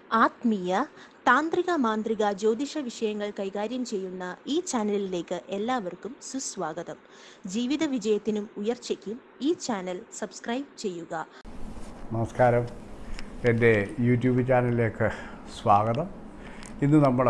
ആത്മീയ താന്ത്രിക മാന്ത്രിക ജ്യോതിഷ വിഷയങ്ങൾ കൈകാര്യം ചെയ്യുന്ന ഈ ചാനലിലേക്ക് എല്ലാവർക്കും സുസ്വാഗതം ജീവിത വിജയത്തിനും ഉയർച്ചയ്ക്കും ഈ ചാനൽ സബ്സ്ക്രൈബ് ചെയ്യുക നമസ്കാരം എൻ്റെ യൂട്യൂബ് ചാനലിലേക്ക് സ്വാഗതം ഇന്ന് നമ്മൾ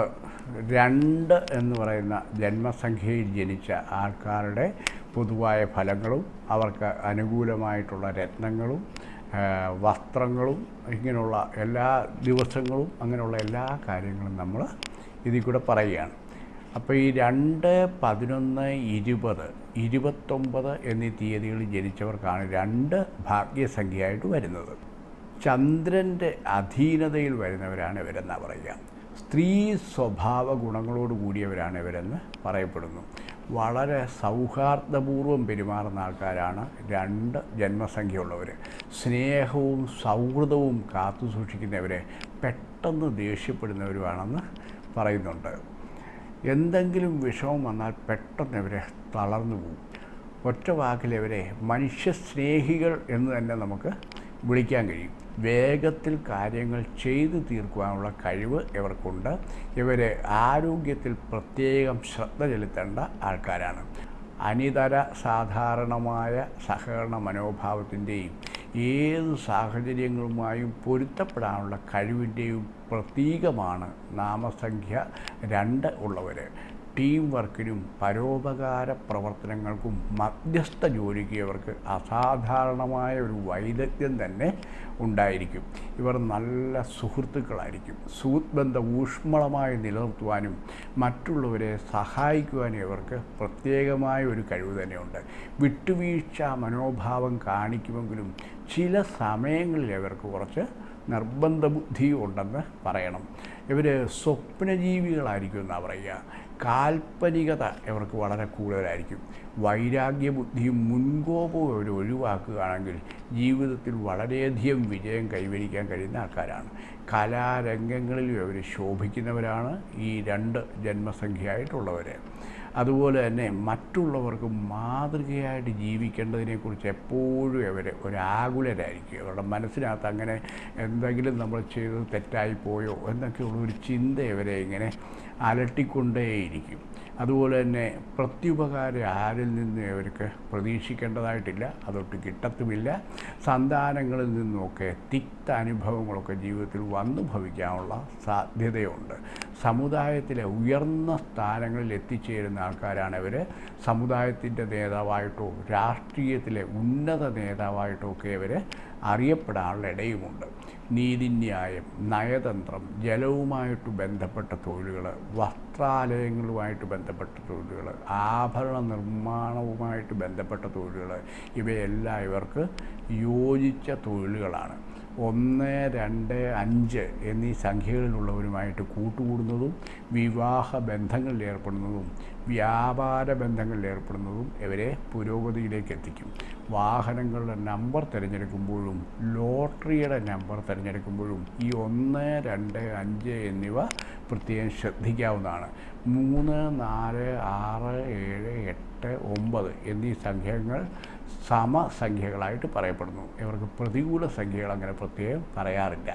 രണ്ട് എന്ന് പറയുന്ന ജന്മസംഖ്യയിൽ ജനിച്ച ആൾക്കാരുടെ പൊതുവായ ഫലങ്ങളും അവർക്ക് അനുകൂലമായിട്ടുള്ള രത്നങ്ങളും ആ, വസ്ത്രങ്ങളും ഇങ്ങനെയുള്ള എല്ലാ ദിവസങ്ങളും അങ്ങനെയുള്ള എല്ലാ കാര്യങ്ങളും നമ്മൾ ഇതിൽ കൂടെ പറയുകയാണ് അപ്പോൾ ഈ രണ്ട് പതിനൊന്ന് ഇരുപത് ഇരുപത്തൊമ്പത് എന്നീ തീയതികളിൽ ജനിച്ചവർക്കാണ് രണ്ട് ഭാഗ്യസംഖ്യയായിട്ട് വരുന്നത് ചന്ദ്രൻ്റെ അധീനതയിൽ വരുന്നവരാണ് ഇവരെന്നാണ് പറയുക സ്ത്രീ സ്വഭാവ ഗുണങ്ങളോട് കൂടിയവരാണ് ഇവരെന്ന് പറയപ്പെടുന്നു വളരെ സൗഹാർദ്ദപൂർവ്വം പെരുമാറുന്ന ആൾക്കാരാണ് രണ്ട് ജന്മസംഖ്യയുള്ളവർ സ്നേഹവും സൗഹൃദവും കാത്തു സൂക്ഷിക്കുന്നവരെ പെട്ടെന്ന് ദേഷ്യപ്പെടുന്നവരുമാണെന്ന് പറയുന്നുണ്ട് എന്തെങ്കിലും വിഷമം വന്നാൽ പെട്ടെന്ന് ഇവരെ തളർന്നു പോകും ഒറ്റ വാക്കിൽ ഇവരെ മനുഷ്യസ്നേഹികൾ എന്ന് തന്നെ നമുക്ക് വിളിക്കാൻ കഴിയും വേഗത്തിൽ കാര്യങ്ങൾ ചെയ്തു തീർക്കുവാനുള്ള കഴിവ് ഇവർക്കുണ്ട് ഇവർ ആരോഗ്യത്തിൽ പ്രത്യേകം ശ്രദ്ധ ചെലുത്തേണ്ട ആൾക്കാരാണ് അനിതര സാധാരണമായ സഹകരണ മനോഭാവത്തിൻ്റെയും ഏത് സാഹചര്യങ്ങളുമായും പൊരുത്തപ്പെടാനുള്ള കഴിവിൻ്റെയും പ്രതീകമാണ് നാമസംഖ്യ രണ്ട് ഉള്ളവർ ടീം വർക്കിനും പരോപകാര പ്രവർത്തനങ്ങൾക്കും മധ്യസ്ഥ ജോലിക്ക് ഇവർക്ക് അസാധാരണമായ ഒരു വൈദഗ്ധ്യം തന്നെ ഉണ്ടായിരിക്കും ഇവർ നല്ല സുഹൃത്തുക്കളായിരിക്കും സുഹൃത്ത് ബന്ധം ഊഷ്മളമായി നിലനിർത്തുവാനും മറ്റുള്ളവരെ സഹായിക്കുവാനും ഇവർക്ക് പ്രത്യേകമായ ഒരു കഴിവ് തന്നെയുണ്ട് വിട്ടുവീഴ്ച മനോഭാവം കാണിക്കുമെങ്കിലും ചില സമയങ്ങളിൽ ഇവർക്ക് കുറച്ച് നിർബന്ധ ബുദ്ധി ഉണ്ടെന്ന് പറയണം ഇവർ സ്വപ്നജീവികളായിരിക്കും എന്നാണ് പറയുക കാൽപ്പനികത ഇവർക്ക് വളരെ കൂടുതലായിരിക്കും വൈരാഗ്യ ബുദ്ധിയും മുൻകോപവും അവർ ഒഴിവാക്കുകയാണെങ്കിൽ ജീവിതത്തിൽ വളരെയധികം വിജയം കൈവരിക്കാൻ കഴിയുന്ന ആൾക്കാരാണ് കലാരംഗങ്ങളിലും അവർ ശോഭിക്കുന്നവരാണ് ഈ രണ്ട് ജന്മസംഖ്യയായിട്ടുള്ളവർ അതുപോലെ തന്നെ മറ്റുള്ളവർക്ക് മാതൃകയായിട്ട് ജീവിക്കേണ്ടതിനെക്കുറിച്ച് എപ്പോഴും അവർ ഒരു ആകുലരായിരിക്കും അവരുടെ മനസ്സിനകത്ത് അങ്ങനെ എന്തെങ്കിലും നമ്മൾ ചെയ്തത് തെറ്റായി പോയോ എന്നൊക്കെയുള്ള ഒരു ചിന്ത ഇവരെ ഇങ്ങനെ അലട്ടിക്കൊണ്ടേയിരിക്കും അതുപോലെ തന്നെ പ്രത്യുപകാരം ആരിൽ നിന്ന് ഇവർക്ക് പ്രതീക്ഷിക്കേണ്ടതായിട്ടില്ല അതൊട്ട് കിട്ടത്തുമില്ല സന്താനങ്ങളിൽ നിന്നുമൊക്കെ തിക്ത അനുഭവങ്ങളൊക്കെ ജീവിതത്തിൽ വന്നു ഭവിക്കാനുള്ള സാധ്യതയുണ്ട് സമുദായത്തിലെ ഉയർന്ന സ്ഥാനങ്ങളിൽ എത്തിച്ചേരുന്ന ആൾക്കാരാണ് ഇവർ സമുദായത്തിൻ്റെ നേതാവായിട്ടോ രാഷ്ട്രീയത്തിലെ ഉന്നത നേതാവായിട്ടോ ഒക്കെ ഇവർ അറിയപ്പെടാനുള്ള ഇടയുമുണ്ട് നീതിന്യായം നയതന്ത്രം ജലവുമായിട്ട് ബന്ധപ്പെട്ട തൊഴിലുകൾ വസ്ത്രാലയങ്ങളുമായിട്ട് ബന്ധപ്പെട്ട തൊഴിലുകൾ ആഭരണ നിർമ്മാണവുമായിട്ട് ബന്ധപ്പെട്ട തൊഴിലുകൾ ഇവയെല്ലാം ഇവർക്ക് യോജിച്ച തൊഴിലുകളാണ് ഒന്ന് രണ്ട് അഞ്ച് എന്നീ സംഖ്യകളിലുള്ളവരുമായിട്ട് കൂട്ടുകൂടുന്നതും വിവാഹ ബന്ധങ്ങളിൽ ഏർപ്പെടുന്നതും വ്യാപാര ബന്ധങ്ങളിൽ ഏർപ്പെടുന്നതും ഇവരെ പുരോഗതിയിലേക്ക് എത്തിക്കും വാഹനങ്ങളുടെ നമ്പർ തിരഞ്ഞെടുക്കുമ്പോഴും ലോട്ടറിയുടെ നമ്പർ തിരഞ്ഞെടുക്കുമ്പോഴും ഈ ഒന്ന് രണ്ട് അഞ്ച് എന്നിവ പ്രത്യേകം ശ്രദ്ധിക്കാവുന്നതാണ് മൂന്ന് നാല് ആറ് ഏഴ് എട്ട് ഒമ്പത് എന്നീ സംഖ്യകൾ സമസംഖ്യകളായിട്ട് പറയപ്പെടുന്നു ഇവർക്ക് പ്രതികൂല സംഖ്യകൾ അങ്ങനെ പ്രത്യേകം പറയാറില്ല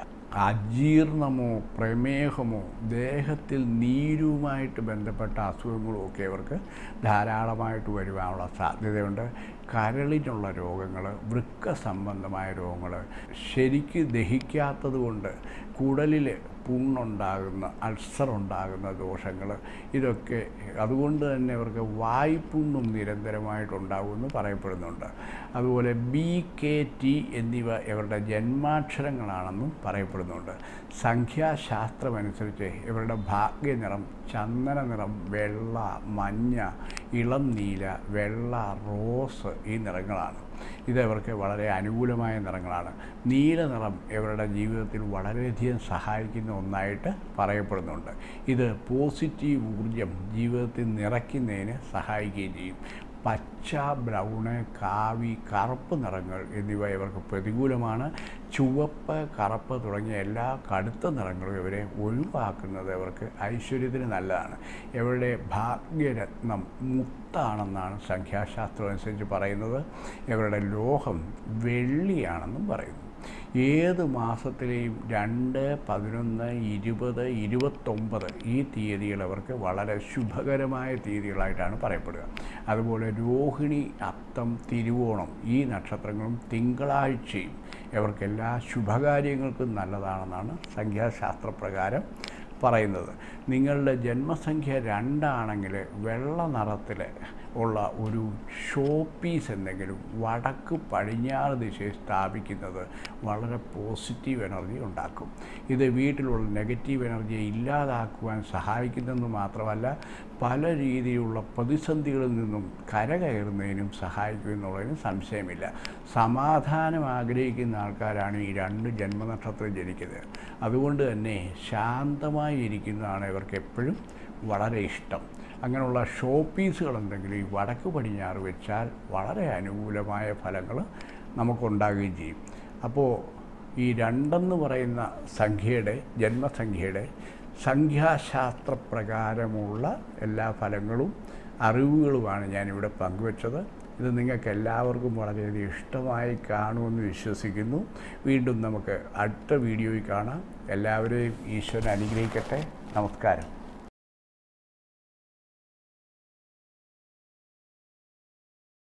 അജീർണമോ പ്രമേഹമോ ദേഹത്തിൽ നീരുമായിട്ട് ബന്ധപ്പെട്ട അസുഖങ്ങളും ഒക്കെ ഇവർക്ക് ധാരാളമായിട്ട് വരുവാനുള്ള സാധ്യതയുണ്ട് കരളിനുള്ള രോഗങ്ങൾ വൃക്ക സംബന്ധമായ രോഗങ്ങൾ ശരിക്ക് ദഹിക്കാത്തത് കൊണ്ട് കുടലിൽ പുണ്ണുണ്ടാകുന്ന അൾസർ ഉണ്ടാകുന്ന ദോഷങ്ങൾ ഇതൊക്കെ അതുകൊണ്ട് തന്നെ ഇവർക്ക് വായ്പുണ്ണും നിരന്തരമായിട്ടുണ്ടാകുമെന്ന് പറയപ്പെടുന്നുണ്ട് അതുപോലെ ബി കെ ടി എന്നിവ ഇവരുടെ ജന്മാക്ഷരങ്ങളാണെന്നും പറയപ്പെടുന്നുണ്ട് സംഖ്യാശാസ്ത്രമനുസരിച്ച് ഇവരുടെ ഭാഗ്യനിറം ചന്ദന നിറം വെള്ള മഞ്ഞ ഇളം നീല വെള്ള റോസ് ഈ നിറങ്ങളാണ് ഇത് ഇവർക്ക് വളരെ അനുകൂലമായ നിറങ്ങളാണ് നീല നിറം ഇവരുടെ ജീവിതത്തിൽ വളരെയധികം സഹായിക്കുന്ന ഒന്നായിട്ട് പറയപ്പെടുന്നുണ്ട് ഇത് പോസിറ്റീവ് ഊർജം ജീവിതത്തിൽ നിറയ്ക്കുന്നതിന് സഹായിക്കുകയും ചെയ്യും പച്ച ബ്രൗണ് കാവി കറുപ്പ് നിറങ്ങൾ എന്നിവ ഇവർക്ക് പ്രതികൂലമാണ് ചുവപ്പ് കറുപ്പ് തുടങ്ങിയ എല്ലാ കടുത്ത നിറങ്ങളും ഇവരെ ഒഴിവാക്കുന്നത് ഇവർക്ക് ഐശ്വര്യത്തിന് നല്ലതാണ് ഇവരുടെ ഭാഗ്യരത്നം മുത്താണെന്നാണ് സംഖ്യാശാസ്ത്രം അനുസരിച്ച് പറയുന്നത് ഇവരുടെ ലോഹം വെള്ളിയാണെന്നും പറയുന്നു ഏത് മാസത്തിലെയും രണ്ട് പതിനൊന്ന് ഇരുപത് ഇരുപത്തൊമ്പത് ഈ തീയതികൾ അവർക്ക് വളരെ ശുഭകരമായ തീയതികളായിട്ടാണ് പറയപ്പെടുക അതുപോലെ രോഹിണി അത്തം തിരുവോണം ഈ നക്ഷത്രങ്ങളും തിങ്കളാഴ്ചയും ഇവർക്കെല്ലാ ശുഭകാര്യങ്ങൾക്കും നല്ലതാണെന്നാണ് സംഖ്യാശാസ്ത്രപ്രകാരം പറയുന്നത് നിങ്ങളുടെ ജന്മസംഖ്യ രണ്ടാണെങ്കിൽ വെള്ള നിറത്തിൽ ഉള്ള ഒരു ഷോ പീസ് എന്തെങ്കിലും വടക്ക് പടിഞ്ഞാറ് ദിശയിൽ സ്ഥാപിക്കുന്നത് വളരെ പോസിറ്റീവ് എനർജി ഉണ്ടാക്കും ഇത് വീട്ടിലുള്ള നെഗറ്റീവ് എനർജിയെ ഇല്ലാതാക്കുവാൻ സഹായിക്കുന്നെന്ന് മാത്രമല്ല പല രീതിയിലുള്ള പ്രതിസന്ധികളിൽ നിന്നും കരകയറുന്നതിനും സഹായിക്കുമെന്നുള്ളതിന് സംശയമില്ല സമാധാനം ആഗ്രഹിക്കുന്ന ആൾക്കാരാണ് ഈ രണ്ട് ജന്മനക്ഷത്രം ജനിക്കുന്നത് അതുകൊണ്ട് തന്നെ ശാന്തമായി ഇരിക്കുന്നതാണ് ഇവർക്ക് എപ്പോഴും വളരെ ഇഷ്ടം അങ്ങനെയുള്ള ഷോ പീസുകൾ എന്തെങ്കിലും ഈ വടക്ക് പടിഞ്ഞാറ് വെച്ചാൽ വളരെ അനുകൂലമായ ഫലങ്ങൾ നമുക്കുണ്ടാകുകയും ചെയ്യും അപ്പോൾ ഈ രണ്ടെന്ന് പറയുന്ന സംഖ്യയുടെ ജന്മസംഖ്യയുടെ സംഖ്യാശാസ്ത്രപ്രകാരമുള്ള എല്ലാ ഫലങ്ങളും അറിവുകളുമാണ് ഞാനിവിടെ പങ്കുവച്ചത് ഇത് നിങ്ങൾക്ക് എല്ലാവർക്കും വളരെയധികം ഇഷ്ടമായി കാണുമെന്ന് വിശ്വസിക്കുന്നു വീണ്ടും നമുക്ക് അടുത്ത വീഡിയോയിൽ കാണാം എല്ലാവരെയും ഈശ്വരൻ അനുഗ്രഹിക്കട്ടെ നമസ്കാരം